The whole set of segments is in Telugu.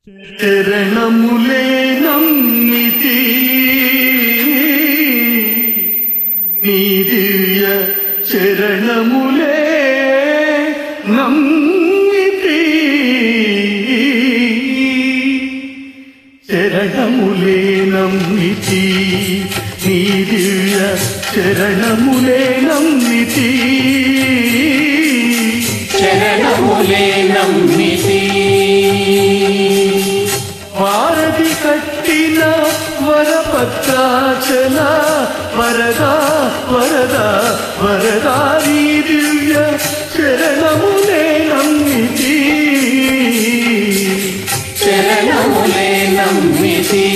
చరణములే నమ్మితి నీ దివ్య చరణములే నమ్మితి చరణములే నమ్మితి నీ దివ్య చరణములే నమ్మితి చరణములే నమ్మితి వారధి కట్టిన వరపత్రాచల వరదా వరదా వరదా నీ దివ్య చరణమునే నమ్మితి చరణములే నమ్మితి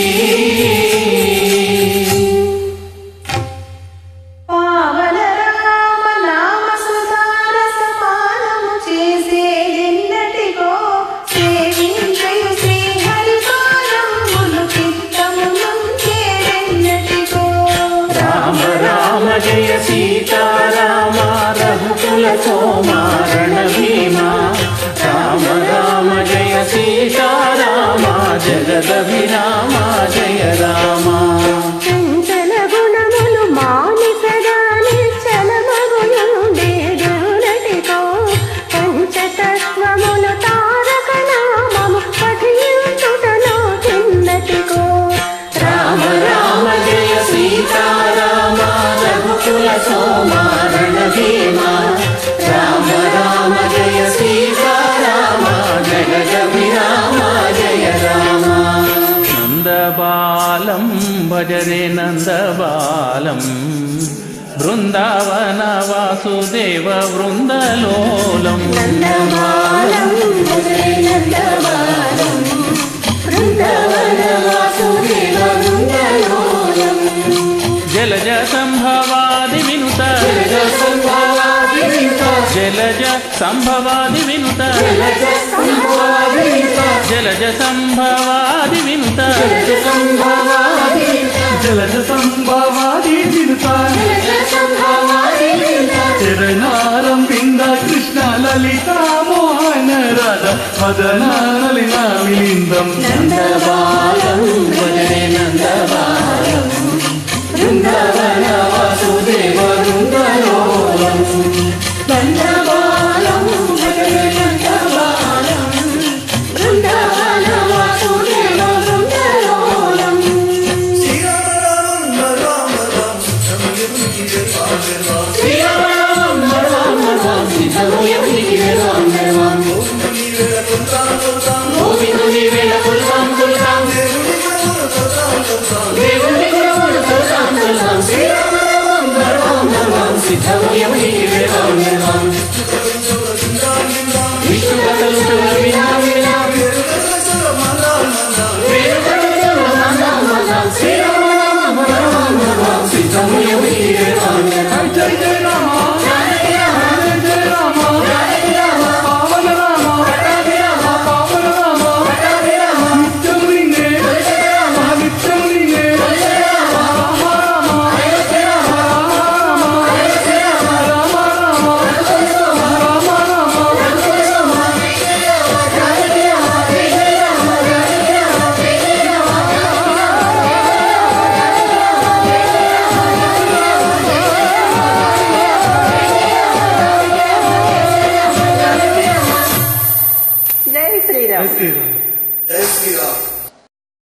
పావన రామ నామ సుధారస పానము చేసే ఎన్నటికో సేవించయు శ్రీ హరిపారములు చిత్తములు చేరెన్నటికో రామ రామ జయ సీతారామ రఘుకుల సోమారణ భీమా రామ రామ జయ సీతారామ జగదభిరామ జయ రామ చంచల గుణములు మానిసగా నిశ్చలమగుయుండే దేవునటికో పంచతత్వములు తారక నామము పఠించుటలో చిన్నటికో రామ రామ జయ సీతారామ రఘుకుల సోమారణ భీమా రామ రామ జయ సీతారామ జగదభిరామ జయ రామ నందబాలం భజరే నందబాలం బృందావన వాసుదేవ బృందలోలం నందబాలం భజరే నందబాలం బృందావన వాసుదేవ బృందలోలం జలజ సంభవాది వినుత జలజ సంభవాది వినుత జలజ సంభవాది వినుత జలజ సంభవాది చిరుత చరణారం బింద కృష్ణ లలిత మోహన రాధ మదన నలిన విలిందం నందబాలం భజనే నందబాలం బృందావన వాసుదేవ బృందలోలం నందబాలం భజరే నందబాలం బృందావన వాసుదేవ బృందలోలం శ్రీరామ రామ రామ సీతమోయమునికి వేళం వేళం గోవిందుని వేళ కొలుసాం కొలుసాం దేవుని గుణములు కొలుసాం కొలుసాం శ్రీరామ రామ రామ రామ సీతమోయమునికి వేళం వేళం విష్ణు కథలు చెవులు విన్నాం విన్నాం వేరుకథలు మందాం మందాం శ్రీరామ రామ రామ రామ సీతమోయమునికి వేళం వేళం జై జయ రామ జయ జయ రామ పావన రామ పావన రామ నిత్యం నిన్నే నిత్యం నిన్నే రామ రామ రామ రామ రామ జై శ్రీరామ్ జై శ్రీరామ్ జై శ్రీరామ్